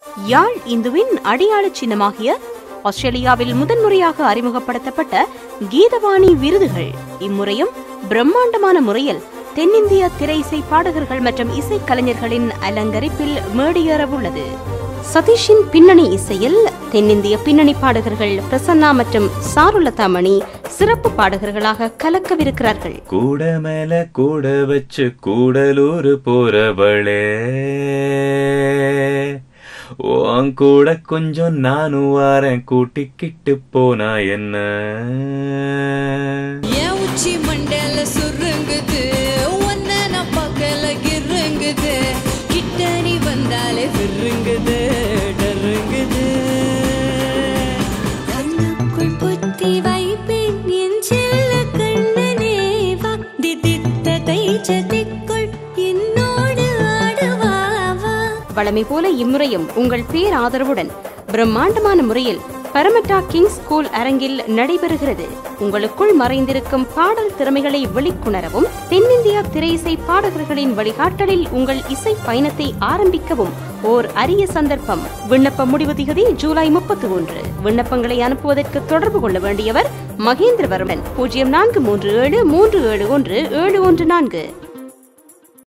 யாழ் இந்துவின் அடையாள சின்னமாகிய ஆஸ்திரேலியாவில் முதன்முறையாக அறிமுகப்படுத்தப்பட்ட கீதவாணி விருதுகள் இம்முறையும் பிரம்மாண்டமான முறையில் தென்னிந்திய திரை இசை பாடகர்கள் மற்றும் இசைக்கலைஞர்களின் அலங்கரிப்பில் மேடியேறவுள்ளது சதீஷின் பின்னணி இசையில் தென்னிந்திய பின்னணி பாடகர்கள் பிரசன்னா மற்றும் சாருலதா மணி சிறப்பு பாடகர்களாக கலக்கவிருக்கிறார்கள் கூட மேல கூட வச்சு கூடலூர் போறவளே உன் கூட கொஞ்சம் நானும் வாரேன் கூட்டிக்கிட்டு போனா என்ன என் உச்சி மண்டல சுருங்குது ஒன்ன நான் பார்க்கல கிருங்குது கிட்ட நீ வந்தாலே விருங்குது டருங்குது கண்ணுக்குள் புத்தி வைப்பேன் என் செல்ல கண்ணனே வா திதித்த தைச்சதிக்குள் என்னோடு ஆடுவாவா வழமை போல இம்முறையும் உங்கள் பேராதரவுடன் பிரம்மாண்டமான முறையில் பரமட்டா கிங்ஸ் ஸ்கூல் அரங்கில் நடைபெறுகிறது உங்களுக்குள் மறைந்திருக்கும் பாடல் திறமைகளை வெளிக்கொணரவும் தென்னிந்திய திரையிசை பாடகர்களின் வழிகாட்டலில் உங்கள் இசை பயணத்தை ஆரம்பிக்கவும் ஓர் அரிய சந்தர்ப்பம் விண்ணப்ப முடிவு திகதி ஜூலை முப்பத்தி ஒன்று விண்ணப்பங்களை அனுப்புவதற்கு தொடர்பு கொள்ள வேண்டியவர் மகேந்திரவர்மன் பூஜ்ஜியம் நான்கு மூன்று ஏழு மூன்று ஏழு ஒன்று ஏழு ஒன்று நான்கு